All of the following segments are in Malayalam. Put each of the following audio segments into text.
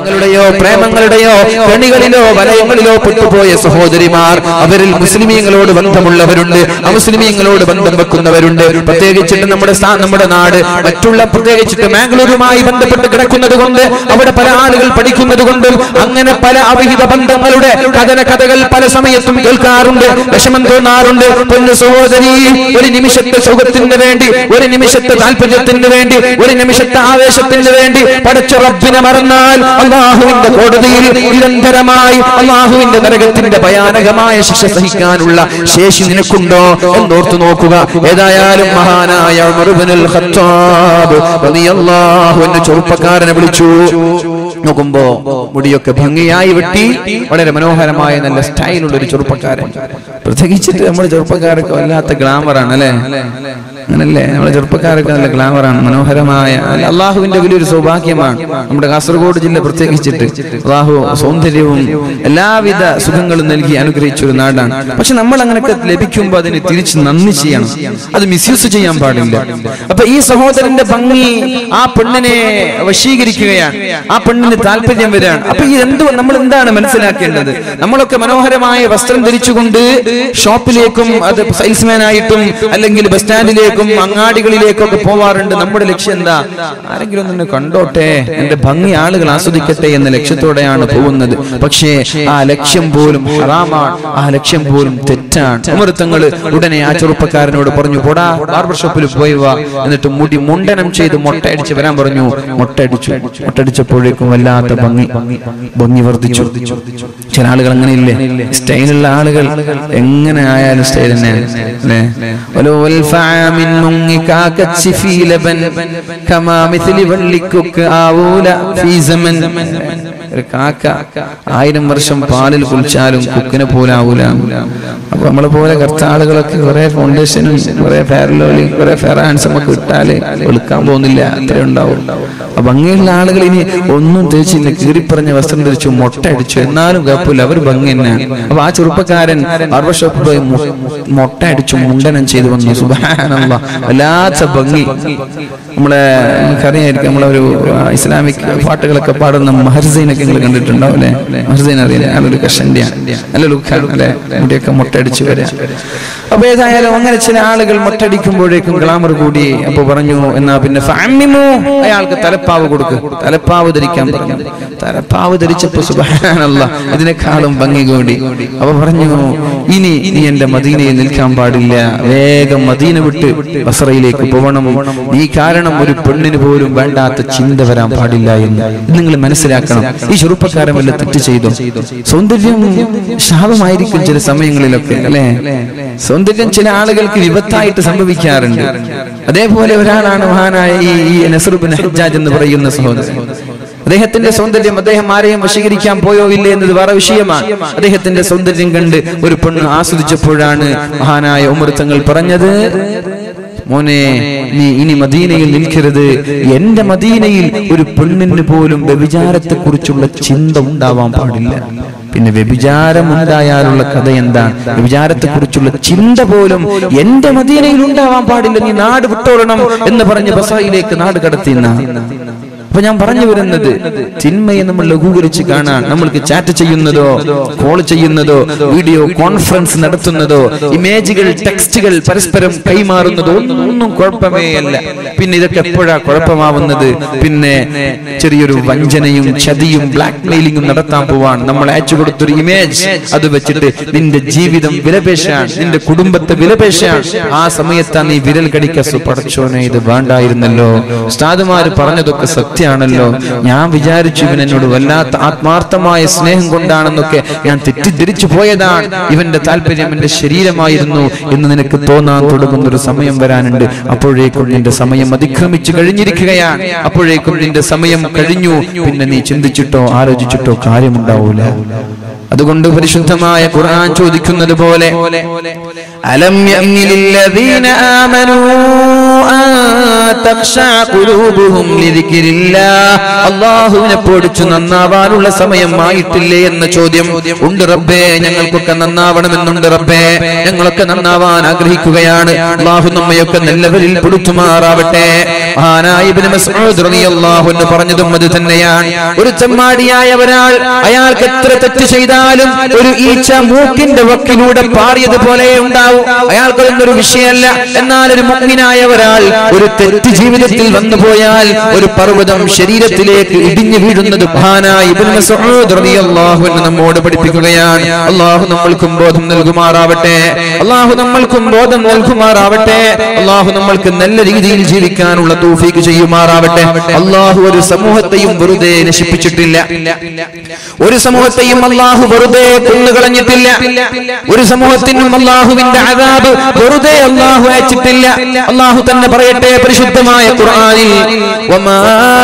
പ്രണയങ്ങളുടെയോ പ്രേമങ്ങളുടെയോ കണികളിലോ വലയങ്ങളിലോ പെട്ടുപോയ സഹോദരിമാർ അവരിൽ മുസ്ലിമീങ്ങളോട് ബന്ധമുള്ളവരുണ്ട് അമുസ്ലിമീങ്ങളോട് ബന്ധം വെക്കുന്നവരുണ്ട് പ്രത്യേകിച്ചിട്ട് നമ്മുടെ സ്ഥാ- നമ്മുടെ നാട് മറ്റുള്ള പ്രത്യേകിച്ചിട്ട് മാംഗ്ലൂരുമായി ബന്ധപ്പെട്ട് കിടക്കുന്നത് കൊണ്ട് അവിടെ പല ആളുകൾ പഠിക്കുന്നത് കൊണ്ടും അങ്ങനെ പല അവിഹിത ബന്ധങ്ങളുടെ കഥന കഥകൾ പല സമയത്തും കേൾക്കാറുണ്ട് വിഷമം തോന്നാറുണ്ട് പൊന്നു സഹോദരി ഒരു നിമിഷത്തെ സുഖത്തിന് വേണ്ടി ഒരു നിമിഷത്തെ താല്പര്യത്തിന് വേണ്ടി ഒരു നിമിഷത്തെ ആവേശത്തിന് വേണ്ടി പടച്ച റബ്ബിനെ മറന്നാൽ അള്ളാഹുവിന്റെ കോടതിയിൽ നിരന്തരമായി അള്ളാഹുവിന്റെ നരകത്തിന്റെ ഭയാനകമായ ശിക്ഷ സഹിക്കാനുള്ള ശേഷി നിനക്കുണ്ടോ എന്നോർത്ത് നോക്കുക ഏതായാലും മഹാനായ ഉമർ ഇബ്നുൽ ഖത്താബ് റളിയല്ലാഹു അൻഹു ചെറുപ്പക്കാരനെ വിളിച്ചു നോക്കുമ്പോ മുടിയൊക്കെ ഭംഗിയായി വെട്ടി വളരെ മനോഹരമായ നല്ല സ്റ്റൈലുള്ള ഒരു ചെറുപ്പക്കാരൻ പ്രത്യേകിച്ചിട്ട് നമ്മുടെ ചെറുപ്പക്കാരൊക്കെ വല്ലാത്ത ഗ്ലാമറാണ് അല്ലേ അങ്ങനല്ലേ നമ്മുടെ ചെറുപ്പക്കാരൊക്കെ നല്ല ഗ്ലാമറാണ് മനോഹരമായ അല്ല, അള്ളാഹുവിന്റെ വലിയൊരു സൗഭാഗ്യമാണ് നമ്മുടെ കാസർഗോഡ് ജില്ല പ്രത്യേകിച്ചിട്ട് അള്ളാഹു സൗന്ദര്യവും എല്ലാവിധ സുഖങ്ങളും നൽകി അനുഗ്രഹിച്ച ഒരു നാടാണ് പക്ഷെ നമ്മൾ അങ്ങനെയൊക്കെ ലഭിക്കുമ്പോൾ അതിന് തിരിച്ച് നന്ദി ചെയ്യണം അത് മിസ്യൂസ് ചെയ്യാൻ പാടില്ല അപ്പൊ ഈ സഹോദരന്റെ ഭംഗി ആ പെണ്ണിനെ വശീകരിക്കുകയാണ് ആ പെണ്ണിന് താല്പര്യം വരികയാണ് അപ്പൊ ഈ എന്ത് നമ്മൾ എന്താണ് മനസ്സിലാക്കേണ്ടത് നമ്മളൊക്കെ മനോഹരമായ വസ്ത്രം ധരിച്ചുകൊണ്ട് ഷോപ്പിലേക്കും അത് സെയിൽസ്മാൻ ആയിട്ടും അല്ലെങ്കിൽ ബസ് സ്റ്റാൻഡിലേക്കും അങ്ങാടികളിലേക്കും ഒക്കെ പോവാറുണ്ട് നമ്മുടെ ലക്ഷ്യം എന്താ ആരെങ്കിലും ഒന്ന് കണ്ടോട്ടെ എന്റെ ഭംഗി ആളുകൾ ആസ്വദിക്കട്ടെ എന്ന ലക്ഷ്യത്തോടെയാണ് പോകുന്നത് പക്ഷേ ആ ലക്ഷ്യം പോലും ഹറാമാണ് ആ ലക്ഷ്യം പോലും തെറ്റാണ് ഉമർത്തങ്ങള് ഉടനെ ആ ചെറുപ്പക്കാരനോട് പറഞ്ഞു പോടാ ബാർബർ ഷോപ്പിൽ പോയി വാ എന്നിട്ട് മുടി മുണ്ടനം ചെയ്ത് മൊട്ടയടിച്ച് വരാൻ പറഞ്ഞു മൊട്ടയടിച്ചു മൊട്ടടിച്ചപ്പോഴേക്കും വല്ലാത്ത ഭംഗി ഭംഗി വർദ്ധിച്ചു ചില ആളുകൾ അങ്ങനെയില്ലേ സ്റ്റൈലുള്ള ആളുകൾ എങ്ങനെ ആയാലും സ്റ്റൈൽ തന്നെയാണ് അല്ലേ ولو الفع من منك كتشفي لبن كما مثل വള്ളിക്കൊക്ക് ആവൂല في زمن ഒരു കാക്ക ആയിരം വർഷം പാലിൽ കുളിച്ചാലും കുക്കിനെ പോലെ ആവൂല അപ്പൊ നമ്മളെ പോലെ കുറച്ച് ആളുകളൊക്കെ കുറെ ഫൗണ്ടേഷനും കുറെ ഫെയർലോലി കുറെ ഫെയർ ഹാൻഡ്സം ഒക്കെ ഇട്ടാല് വെളുക്കാൻ പോകുന്നില്ല അത്രേ ഉണ്ടാവും അപ്പൊ ഭംഗിയുള്ള ആളുകൾ ഇനി ഒന്നും തേച്ചില്ല കീറിപ്പറഞ്ഞ വസ്ത്രം ധരിച്ചു മുട്ട അടിച്ചു എന്നാലും കുഴപ്പമില്ല അവർ ഭംഗി തന്നെയാണ് അപ്പൊ ആ ചെറുപ്പക്കാരൻ ബാർബർ ഷോപ്പിൽ പോയി മു- മുട്ട അടിച്ചു മുണ്ടനം ചെയ്തു വന്നു സുബാനുള്ള വല്ലാത്ത ഭംഗി നമ്മളെ നമുക്കറിയായിരിക്കും നമ്മളെ ഒരു ആ, ഇസ്ലാമിക് പാട്ടുകളൊക്കെ പാടുന്ന മഹർസൈനൊക്കെ നിങ്ങൾ കണ്ടിട്ടുണ്ടാവും അല്ലെ മഹർസൈൻ അറിയില്ല നല്ലൊരു കഷന്റെയാണ് നല്ല ലുക്കാണ് അല്ലെ മുടിയൊക്കെ മുട്ടടിച്ചു വരാം അപ്പൊ ഏതായാലും അങ്ങനെ ചില ആളുകൾ മുട്ടടിക്കുമ്പോഴേക്കും ഗ്ലാമർ കൂടി അപ്പൊ പറഞ്ഞു എന്നാ പിന്നെ ഫഅമ്മിമു, അയാൾക്ക് തലപ്പാവ് കൊടുക്ക് തലപ്പാവ് ധരിക്കാൻ പറഞ്ഞു തലപ്പാവ് ധരിച്ചപ്പോ സുബഹാനല്ല ഇതിനേക്കാളും ഭംഗി കൂടി അപ്പൊ പറഞ്ഞു ഇനി ഇനി എന്റെ മദീനയിൽ നിൽക്കാൻ പാടില്ല വേഗം മദീന വിട്ട് ബസറയിലേക്ക് പോകണം നീ കാരണം ഒരു പെണ്ണിന് പോലും വേണ്ടാത്ത ചിന്ത വരാൻ പാടില്ല എന്ന് ഇത് നിങ്ങൾ മനസ്സിലാക്കണം ഈ ചെറുപ്പക്കാരൻ വല്ല തെറ്റ് ചെയ്തു സൗന്ദര്യം ശാപമായിരിക്കും ചില സമയങ്ങളിലൊക്കെ അല്ലെ സൗന്ദര്യം ചില ആളുകൾക്ക് വിപത്തായിട്ട് സംഭവിക്കാറുണ്ട് അതേപോലെ ഒരാളാണ് മഹാനായ ഈ ഈ നസറുബിൻ ഹജ്ജാജ് എന്ന് പറയുന്ന സഹോദരൻ അദ്ദേഹത്തിന്റെ സൗന്ദര്യം അദ്ദേഹം ആരെയും വശീകരിക്കാൻ പോയോ ഇല്ലേ എന്നത് വേറെ വിഷയമാണ് അദ്ദേഹത്തിന്റെ സൗന്ദര്യം കണ്ട് ഒരു പെണ്ണ് ആസ്വദിച്ചപ്പോഴാണ് മഹാനായ ഉമർ തങ്ങൾ പറഞ്ഞത് മോനെ നീ ഇനി മദീനയിൽ നിൽക്കരുത് എന്റെ മദീനയിൽ ഒരു പെണ്ണിന് പോലും വ്യഭിചാരത്തെ കുറിച്ചുള്ള ചിന്ത ഉണ്ടാവാൻ പാടില്ല പിന്നെ വ്യഭിചാരം ഉണ്ടായാലുള്ള കഥ എന്താണ് വ്യഭിചാരത്തെ കുറിച്ചുള്ള ചിന്ത പോലും എന്റെ മദീനയിൽ ഉണ്ടാവാൻ പാടില്ല നീ നാട് വിട്ടോളണം എന്ന് പറഞ്ഞ് ബസായിലേക്ക് നാട് കടത്തിന്ന അപ്പൊ ഞാൻ പറഞ്ഞു വരുന്നത് തിന്മയെ നമ്മൾ ലഘൂകരിച്ച് കാണാൻ നമ്മൾക്ക് ചാറ്റ് ചെയ്യുന്നതോ കോൾ ചെയ്യുന്നതോ വീഡിയോ കോൺഫറൻസ് നടത്തുന്നതോ ഇമേജുകൾ ടെക്സ്റ്റുകൾ പരസ്പരം കൈമാറുന്നതോ ഒന്നും കുഴപ്പമേ അല്ല പിന്നെ ഇതൊക്കെ എപ്പോഴാ കുഴപ്പമാവുന്നത് പിന്നെ ചെറിയൊരു വഞ്ചനയും ചതിയും ബ്ലാക്ക് മെയിലിംഗും നടത്താൻ പോവാൻ നമ്മൾ അയച്ചു കൊടുത്തൊരു ഇമേജ് അത് വെച്ചിട്ട് നിന്റെ ജീവിതം വിലപേശാൻ നിന്റെ കുടുംബത്തെ വിലപേശാൻ ആ സമയത്താ നീ വിരൽ കടിക്ക പടച്ചോനെ ഇത് വേണ്ടായിരുന്നല്ലോ ഉസ്താദുമാര് പറഞ്ഞതൊക്കെ സത്യാണല്ലോ ഞാൻ വിചാരിച്ചു ഇവൻ എന്നോട് വല്ലാത്ത ആത്മാർത്ഥമായ സ്നേഹം കൊണ്ടാണെന്നൊക്കെ ഞാൻ തെറ്റിദ്ധരിച്ചു പോയതാണ് ഇവന്റെ താല്പര്യം എന്റെ ശരീരമായിരുന്നു എന്ന് നിനക്ക് തോന്നാൻ തുടങ്ങുന്ന ഒരു സമയം വരാനുണ്ട് അപ്പോഴേക്കും നിന്റെ സമയം അതിക്രമിച്ചു കഴിഞ്ഞിരിക്കുകയാണ് അപ്പോഴേക്കും നിന്റെ സമയം കഴിഞ്ഞു പിന്നെ നീ ചിന്തിച്ചിട്ടോ ആലോചിച്ചിട്ടോ കാര്യമുണ്ടാവൂല അതുകൊണ്ട് പരിശുദ്ധമായ ഖുർആൻ ചോദിക്കുന്നത് പോലെ അലം യഅ്നിലില്ലദീന ആമനൂ അൻ തഖ്ശഅ ഖുലൂബുഹും ലിദിക്രില്ലാഹ് അല്ലാഹുവിനെ പൊടിച്ചു നന്നാവാനുള്ള സമയമായിട്ടില്ലേ എന്ന ചോദ്യം ഉണ്ട് റബ്ബേ ഞങ്ങൾക്കൊക്കെ നന്നാവണമെന്നുണ്ട് റബ്ബേ ഞങ്ങളൊക്കെ നന്നാവാൻ ആഗ്രഹിക്കുകയാണ് അല്ലാഹു നമ്മയൊക്കെ നല്ലവരിൽ പെടുത്തുമാറാവട്ടെ മഹാനായ ഇബ്നു മസ്ഊദ് റളിയല്ലാഹു അൻഹു പറഞ്ഞതും അത് തന്നെയാണ് ഒരു ചെമ്മാടിയായ ഒരാൾ അയാൾക്ക് എത്ര തെറ്റ് ചെയ്താലും ഒരു ഈച്ച മൂക്കിന്റെ വക്കിലൂടെ പാറിയതുപോലെ ഉണ്ടാവും അയാൾക്കൊന്നും ഒരു വിഷയമല്ല എന്നാൽ ഒരു മുഗ്മിനായ ഒരാൾ ഒരു തെറ്റ് ജീവിതത്തിൽ വന്നു പോയാൽ ഒരു പർവ്വതം ശരീരത്തിലേക്ക് ഇടിഞ്ഞു വീഴുന്നത് മഹാനായ ഇബ്നു മസ്ഊദ് റളിയല്ലാഹു അൻഹു നമ്മോട് പഠിപ്പിക്കുകയാണ് അള്ളാഹു നമ്മൾക്കും ബോധം നൽകുമാറാവട്ടെ അള്ളാഹു നമ്മൾക്കും ബോധം നൽകുമാറാവട്ടെ അള്ളാഹു നമ്മൾക്ക് നല്ല രീതിയിൽ ജീവിക്കാനുള്ള തൗഫീക്ക് ചെയ്യുമാറാവട്ടെ അള്ളാഹു ഒരു സമൂഹത്തെയും വെറുതെ നശിപ്പിച്ചിട്ടില്ല ഒരു സമൂഹത്തെയും അള്ളാഹു വെറുതെ കൊന്നുകളഞ്ഞിട്ടില്ല ഒരു സമൂഹത്തിനും അള്ളാഹുവിന്റെ അതാബ് വെറുതെ അള്ളാഹു അയച്ചിട്ടില്ല അള്ളാഹു തന്നെ പറയട്ടെ പരിശുദ്ധമായ ഖുർആനിൽ വമാ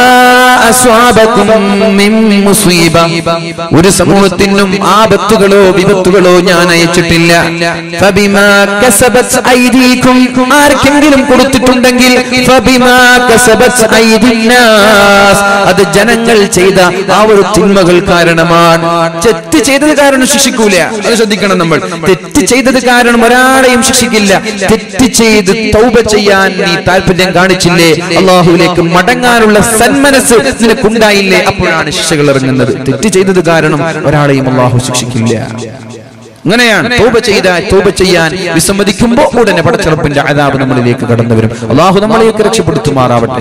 അസ്വാബകും മിൻ മുസീബ ഒരു സമൂഹത്തിനും ആപത്തുകളോ വിപത്തുകളോ ഞാൻ അയച്ചിട്ടില്ല ഫബിമാ കസബത് ഐദീകും ആർക്കെങ്കിലും കൊടുത്തിട്ടുണ്ടെങ്കിൽ ഫബിമാ കസബത് ഐദിന്നാസ് അത് ജനങ്ങൾ ചെയ്ത ആ ഒരു തിന്മകൾ കാരണമാണ് തെറ്റ് ചെയ്തത് കാരണം ശിക്ഷിക്കൂല അത് ശ്രദ്ധിക്കണം നമ്മൾ തെറ്റ് ചെയ്തത് കാരണം ഒരാളെയും ശിക്ഷിക്കില്ല തെറ്റ് ചെയ്ത് തൗബ ചെയ്യാൻ നീ താല്പര്യം കാണിച്ചില്ലേ അള്ളാഹുവിലേക്ക് മടങ്ങാനുള്ള സന്മനസ് നിനക്കുണ്ടായില്ലേ അപ്പോഴാണ് ശിക്ഷകൾ ഇറങ്ങുന്നത് തെറ്റ് ചെയ്തത് കാരണം ഒരാളെയും അള്ളാഹു ശിക്ഷിക്കില്ല അങ്ങനെയാണ് തൗബ ചെയ്ത തൗബ ചെയ്യാൻ വിസമ്മതിക്കുമ്പോൾ ഉടനെ പടച്ചെറുപ്പിന്റെ അതാബ് നമ്മളിലേക്ക് കടന്നു വരും അള്ളാഹു നമ്മളെയൊക്കെ രക്ഷപ്പെടുത്തുമാറാവട്ടെ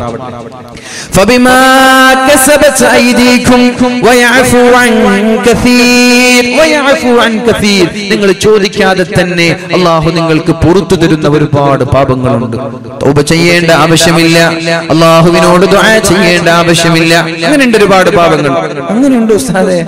فبما كسبت أيديكم ويعفو عن كثير ويعفو عن كثير നിങ്ങൾ ചോദിക്കാതെ തന്നെ അള്ളാഹു നിങ്ങൾക്ക് പുറത്തു തരുന്ന ഒരുപാട് പാപങ്ങളുണ്ട് തൗബ ചെയ്യേണ്ട ആവശ്യമില്ല അള്ളാഹുവിനോട് ദുആ ചെയ്യേണ്ട ആവശ്യമില്ല അങ്ങനെയുണ്ട് ഒരുപാട് പാപങ്ങൾ അങ്ങനെയുണ്ട് ഉസ്താദേ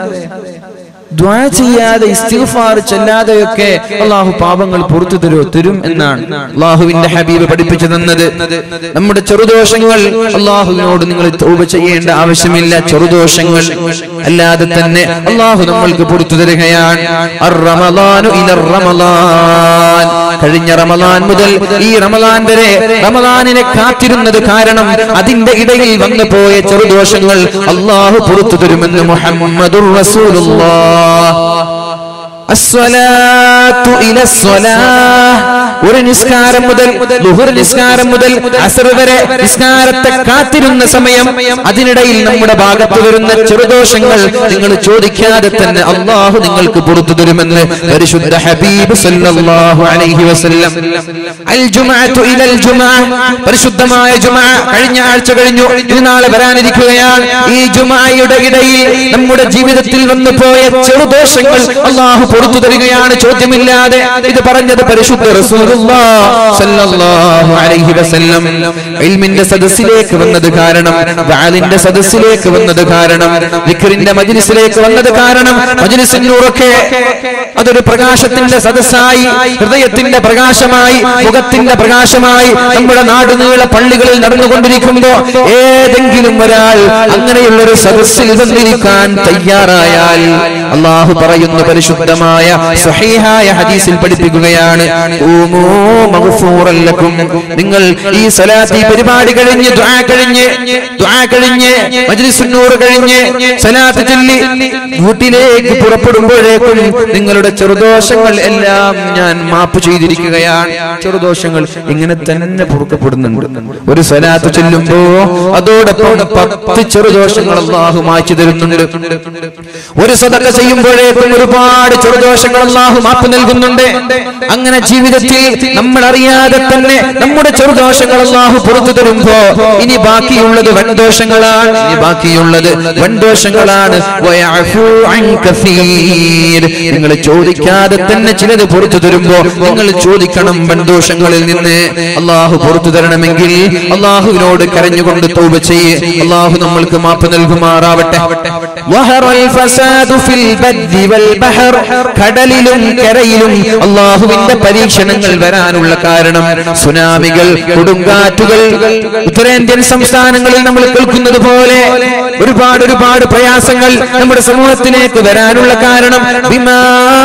ദ്വാ ചെയ്യാതെ ഇസ്തിഗ്ഫാർ ചെല്ലാതെയൊക്കെ അള്ളാഹു പാപങ്ങൾ പുറത്തു തരുമോ തരും എന്നാണ് അള്ളാഹുവിന്റെ ഹബീബ് പഠിപ്പിച്ചു തന്നത് നമ്മുടെ ചെറുദോഷങ്ങൾ അള്ളാഹുവിനോട് നിങ്ങൾ തൗബ ചെയ്യേണ്ട ആവശ്യമില്ല ചെറുദോഷങ്ങൾ അല്ലാതെ തന്നെ അള്ളാഹു നമ്മൾക്ക് പുറത്തു തരികയാണ് അർ-റമളാനു ഇലർ റമളാൻ കഴിഞ്ഞ റമളാൻ മുതൽ ഈ റമളാൻ വരെ റമളാനിനെ കാത്തിരുന്നത് കാരണം അതിന്റെ ഇടയിൽ വന്നു പോയ ചെറുദോഷങ്ങൾ അള്ളാഹു പുറത്തു തരുമെന്ന് മുഹമ്മദുർ റസൂലുള്ളാഹ് അസ്സലാത്തു ഇലസ്സലാഹ് ഒരു നിസ്കാരം മുതൽ ലുഹുർ നിസ്കാരം മുതൽ അസർ വരെ നിസ്കാരത്തെ കാത്തിരുന്ന സമയം അതിനിടയിൽ നമ്മുടെ ഭാഗത്ത് വരുന്ന ചെറുദോഷങ്ങൾ നിങ്ങൾ ചോദിക്കാതെ തന്നെ അള്ളാഹു നിങ്ങൾക്ക് പുറത്തു തരുമെന്ന് പരിശുദ്ധ ഹബീബ് സല്ലല്ലാഹു അലൈഹി വസല്ലം അൽ ജുമഅത്തു ഇലൽ ജുമഅ പരിശുദ്ധമായ ജുമഅ കഴിഞ്ഞ ആഴ്ച കഴിഞ്ഞു ഇനി നാളെ വരാനിരിക്കുകയാണ് ഈ ജുമഅയുടെ ഇടയിൽ നമ്മുടെ ജീവിതത്തിൽ വന്നു പോയ ചെറുദോഷങ്ങൾ അള്ളാഹു പുറത്തു തരികയാണ് ചോദ്യമില്ലാതെ ഇത് പറഞ്ഞത് പരിശുദ്ധ റസൂലുള്ളാഹ് സല്ലല്ലാഹു അലൈഹി വസല്ലം ഇൽമിന്റെ സദസ്സിലേക്ക് വന്നത് കാരണം വാലിന്റെ സദസ്സിലേക്ക് വന്നത് കാരണം വിക്രിന്റെ മജ്ലിസിലേക്ക് വന്നത് കാരണം മജ്ലിസിനൂറൊക്കെ അതൊരു പ്രകാശത്തിന്റെ സദസ്സായി ഹൃദയത്തിന്റെ പ്രകാശമായി മുഖത്തിന്റെ പ്രകാശമായി നമ്മുടെ നാടുനീള പള്ളികളിൽ നടന്നുകൊണ്ടിരിക്കുമ്പോ ഏതെങ്കിലും ഒരാൾ അങ്ങനെയുള്ള ഒരു സദസ്സിൽ വന്നിരിക്കാൻ തയ്യാറായാൽ അള്ളാഹു പറയുന്ന പരിശുദ്ധമായ സ്വഹീഹായ ഹദീസിൽ പഠിപ്പിക്കുകയാണ് ഊമൂ മഗ്ഫൂറൻ ലക്കും. നിങ്ങൾ ഈ സലാത്ത് ഈ പരിപാടി കഴിഞ്ഞ് ദുആ കഴിഞ്ഞ് ദുആ കഴിഞ്ഞ് മജ്ലിസുന്നൂർ കഴിഞ്ഞ് സലാത്ത് ചൊല്ലി വീട്ടിലേക്ക് പുറപ്പെടുമ്പോഴേക്കും നിങ്ങളുടെ ചെറുദോഷങ്ങൾ എല്ലാം ഞാൻ മാപ്പ് ചെയ്തിരിക്കുകയാണ് ചെറുദോഷങ്ങൾ ഇങ്ങനെ തന്നെ പൊറുക്കപ്പെടുന്നുണ്ട് ഒരു സലാത്ത് ചൊല്ലുമ്പോ അതോടൊപ്പം പത്ത് ചെറുദോഷങ്ങൾ അള്ളാഹു മാറ്റി തരുന്നുണ്ട് ഒരു സദക്ക ചെയ്യുമ്പോഴേക്കും ഒരുപാട് ചെറുദോഷങ്ങൾ അള്ളാഹു മാപ്പ് നൽകുന്നുണ്ട് അങ്ങനെ ജീവിതത്തിൽ നമ്മൾ അറിയാതെ തന്നെ നമ്മുടെ ചെറുദോഷങ്ങൾ അള്ളാഹു പുറത്തു തരുമ്പോ ഇനി ബാക്കിയുള്ളത് വൻദോഷങ്ങളാണ് ഇനി ബാക്കിയുള്ളത് വൻദോഷങ്ങളാണ് വയഅഫു അൻ കസീർ. നിങ്ങൾ ചോദിക്കാതെ തന്നെ ചിലത് പുറത്തു തരുമ്പോ നിങ്ങൾ ചോദിക്കണം വൻദോഷങ്ങളിൽ നിന്ന് അള്ളാഹു പുറത്തു തരണമെങ്കിൽ അള്ളാഹുവിനോട് കരഞ്ഞുകൊണ്ട് തൗബ ചെയ്യ് അള്ളാഹു നമ്മൾക്ക് മാപ്പ് നൽകുമാറാവട്ടെ വഹറൽ ഫസാദു ഫിൽ ബദ്ദി വൽ ബഹർ കടലിലും കരയിലും അള്ളാഹുവിന്റെ പരീക്ഷണങ്ങൾ വരാനുള്ള കാരണം സുനാമികൾ കൊടുങ്കാറ്റുകൾ ഉത്തരേന്ത്യൻ സംസ്ഥാനങ്ങളിൽ നമ്മൾ കേൾക്കുന്നത് പോലെ ഒരുപാട് ഒരുപാട് പ്രയാസങ്ങൾ നമ്മുടെ സമൂഹത്തിലേക്ക് വരാനുള്ള കാരണം ബിമാ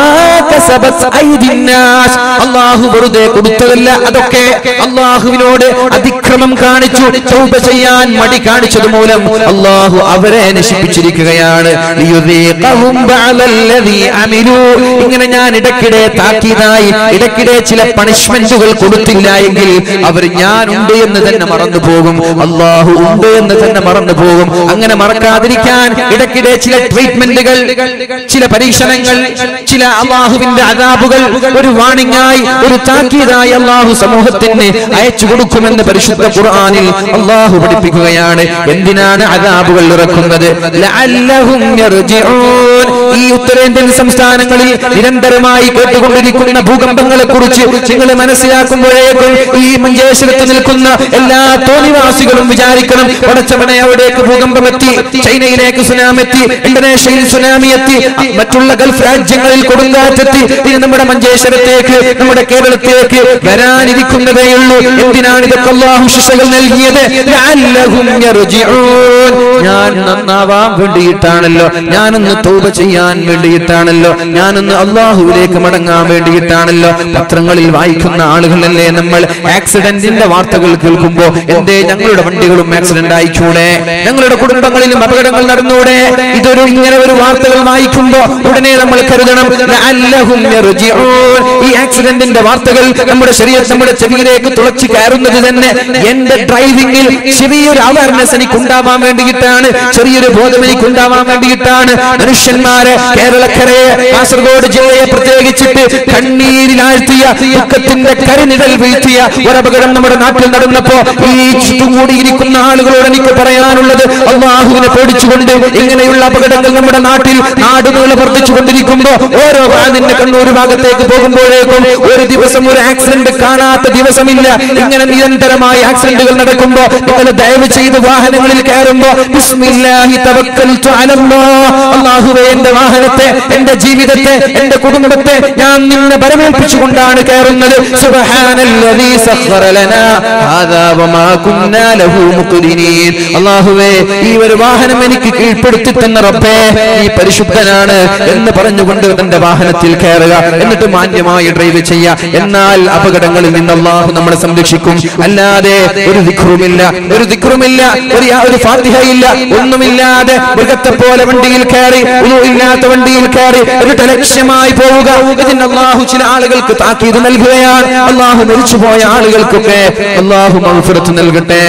കസബത് ഐദിന്നാസ്. അള്ളാഹു വെറുതെ കൊടുത്തതല്ല അതൊക്കെ അള്ളാഹുവിനോട് അതിക്രമം കാണിച്ചു തൗബ ചെയ്യാൻ മടി കാണിച്ചത് മൂലം അള്ളാഹു അവരെ നശിപ്പിച്ചിരിക്കുകയാണ് ലിയുദീഖഹും ബഅദല്ലദീ അമിലൂ. ഇങ്ങനെ ഞാൻ ഇടയ്ക്കിടെ താക്കീതായി ഇടയ്ക്കിടെ ചില പണിഷ്മെന്റുകൾ കൊടുത്തില്ല എങ്കിൽ അവർ ഞാൻ ഉണ്ട് എന്ന് തന്നെ മറന്നു പോകും അള്ളാഹു ഉണ്ട് എന്ന് തന്നെ മറന്നു പോകും അങ്ങനെ മറക്കാതിരിക്കാൻ ഇടയ്ക്കിടെ ചില ട്രീറ്റ്മെന്റുകൾ ചില പരീക്ഷണങ്ങൾ ചില അള്ളാഹുവിന്റെ അതാബുകൾ ഒരു വാണിംഗായി ഒരു താക്കീതായി അള്ളാഹു സമൂഹത്തിന് അയച്ചു കൊടുക്കുമെന്ന് പരിശുദ്ധ ഖുർആനിൽ അള്ളാഹു പഠിപ്പിക്കുകയാണ് എന്തിനാണ് അതാബുകൾ ഇറക്കുന്നത് ലഅല്ലഹും യർജിഊൻ. ഈ ഉത്തരേന്ത്യൻ സംസ്ഥാനങ്ങളിൽ നിരന്തരമായി കേട്ടുകൊണ്ടിരിക്കുന്ന ഭൂകമ്പങ്ങളെ കുറിച്ച് നിങ്ങൾ മനസ്സിലാക്കുമ്പോഴേക്കും ഈ മഞ്ചേശ്വരത്ത് നിൽക്കുന്ന എല്ലാ തോന്നിവാസികളും വിചാരിക്കണം പടച്ചവനെ അവിടേക്ക് ഭൂകമ്പം എത്തി ചൈനയിലേക്ക് സുനാമി എത്തി ഇന്തോനേഷ്യയിൽ സുനാമി എത്തി മറ്റുള്ള ഗൾഫ് രാജ്യങ്ങളിൽ കൊടുങ്കാറ്റെത്തി ഇനി നമ്മുടെ മഞ്ചേശ്വരത്തേക്ക് നമ്മുടെ കേരളത്തിലേക്ക് വരാനിരിക്കുന്നതേയുള്ളൂ എന്തിനാണ് ഇതൊക്കെ അള്ളാഹു ശിക്ഷകൾ നൽകിയത് ലഅല്ലഹും യർജിഊൻ. ഞാൻ നന്നാവാൻ വേണ്ടിയിട്ടാണല്ലോ ഞാനൊന്ന് തൗബ ചെയ്യാൻ വേണ്ടിയിട്ടാണല്ലോ ഞാനൊന്ന് അള്ളാഹുവിലേക്ക് മടങ്ങാൻ വേണ്ടിയിട്ടാണല്ലോ പത്രങ്ങളിൽ വായിക്കുന്ന ആളുകളല്ലേ നമ്മൾ ആക്സിഡന്റിന്റെ വാർത്തകൾ കേൾക്കുമ്പോ എന്തേ ഞങ്ങളുടെ വണ്ടികളും ആക്സിഡന്റ് ആയിക്കൂടെ ഞങ്ങളുടെ കുടുംബങ്ങളിലും അപകടങ്ങൾ നടന്നൂടെ ഇതൊരു ഇങ്ങനെ ഒരു വാർത്തകൾ വായിക്കുമ്പോ ഉടനെ നമ്മൾ കരുതണം ലഅല്ലഹും യർജിഊൻ. ഈ ആക്സിഡന്റിന്റെ വാർത്തകൾ നമ്മുടെ ശരീരം നമ്മുടെ ചെവിയിലേക്ക് തുളച്ചു കയറുന്നത് തന്നെ എന്റെ ഡ്രൈവിംഗിൽ ചെറിയൊരു അവയർനെസ് എനിക്ക് ഉണ്ടാവാൻ വേണ്ടിയിട്ടാണ് ചെറിയൊരു ബോധം എനിക്ക് ഉണ്ടാവാൻ വേണ്ടിയിട്ടാണ് മനുഷ്യന്മാരെ കേരളക്കരയെ കാസർഗോഡ് ജില്ലയെ പ്രത്യേകിച്ചിട്ട് കണ്ണീരിലാഴ്ത്തിയ ദുഃഖത്തിന്റെ കരിനിഴൽ വീഴ്ത്തിയ ഒരപകടം നമ്മുടെ നാട്ടിൽ നടന്നപ്പോ ഈ ചുറ്റുകൂടിയിരിക്കുന്ന ആളുകളോട് എനിക്ക് പറയാനുള്ളത് അള്ളാഹുവിനെ പേടിച്ചുകൊണ്ട് ഇങ്ങനെയുള്ള അപകടങ്ങൾ നമ്മുടെ നാട്ടിൽ നാടുകളിൽ വർദ്ധിച്ചുകൊണ്ടിരിക്കുമ്പോ ഓരോ വാതിന്റെ കണ്ണൂർ ഭാഗത്തേക്ക് പോകുമ്പോഴേക്കും ഒരു ദിവസം ഒരു ആക്സിഡന്റ് കാണാത്ത ദിവസമില്ല ഇങ്ങനെ നിരന്തരമായ ആക്സിഡന്റുകൾ നടക്കുമ്പോ നിങ്ങൾ ദയവ് ചെയ്ത് വാഹനങ്ങളിൽ കയറുമ്പോ ബിസ്മില്ലാഹി തവക്കൽതു അലല്ലാഹ്. അല്ലാഹുവേ എന്റെ വാഹനത്തെ എന്റെ ജീവിതത്തെ എന്റെ കുടുംബത്തെ ഞാൻ നിന്നെ പരമേൽപ്പിച്ചുകൊണ്ടാണ് കയറുന്നത് സുബ്ഹാനല്ലദീ സഖറ ലനാ ഹാദാ വമാ കുന്നാ ലഹു മുഖ്രിനീൻ അല്ലാഹുവേ ഈ ഒരു വാഹനം എനിക്ക് കീഴ്പ്പെടുത്തി തന്ന റബ്ബേ ഈ പരിശുദ്ധനാണ് എന്ന് പറഞ്ഞുകൊണ്ട് തന്റെ വാഹനത്തിൽ കയറുക എന്നിട്ട് മാന്യമായി ഡ്രൈവ് ചെയ്യുക എന്നാൽ അപകടങ്ങളിൽ നിന്ന് അള്ളാഹു നമ്മളെ സംരക്ഷിക്കും അല്ലാതെ ഒരു ദിക്റുമില്ല ഒരു ദിക്റുമില്ല ഒരു യാ- ഒരു ഫാത്തിഹയില്ല ഒന്നുമില്ലാതെ മൃഗത്തെ പോലെ വണ്ടിയിൽ കയറി ഉളു ഇല്ലാത്ത വണ്ടിയിൽ കയറി ഒരു ലക്ഷ്യമായി പോവുക ഇതിന് അള്ളാഹു ചില ആളുകൾക്ക് താക്കീത് നൽകുകയാണ് അള്ളാഹു മരിച്ചുപോയ ആളുകൾക്കൊക്കെ അള്ളാഹു മൗഫിറത്ത് നൽകട്ടെ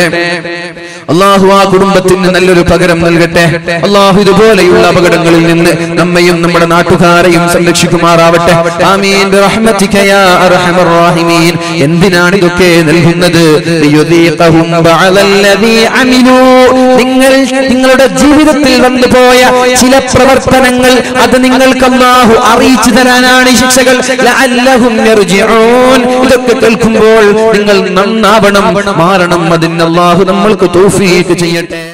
അള്ളാഹു ആ കുടുംബത്തിന് നല്ലൊരു പകരം നൽകട്ടെ അള്ളാഹു ഇതുപോലെയുള്ള അപകടങ്ങളിൽ നിന്ന് നമ്മയും നമ്മുടെ നാട്ടുകാരെയും സംരക്ഷിക്കുമാറാവട്ടെ ആമീൻ ബിറഹ്മതിക യാ അർഹമർ റഹീമീൻ എന്തിനാണ് ഇതൊക്കെ നൽകുന്നത് ലിയുദീഖഹും ബഅദല്ലദീ അമിലൂ നിങ്ങൾ നിങ്ങളുടെ ജീവിതത്തിൽ വന്നുപോയ ചില പ്രവർത്തനങ്ങൾ അത് നിങ്ങൾക്ക് അള്ളാഹു അറിയിച്ചു തരാനാണ് ഈ ശിക്ഷകൾ ലഅല്ലഹും യർജിഊൻ ഇതൊക്കെ കേൾക്കുമ്പോൾ നിങ്ങൾ നന്നാവണം മാറണം അതിന് അള്ളാഹു നമ്മൾക്ക് തൗഫീഖ് ചെയ്യട്ടെ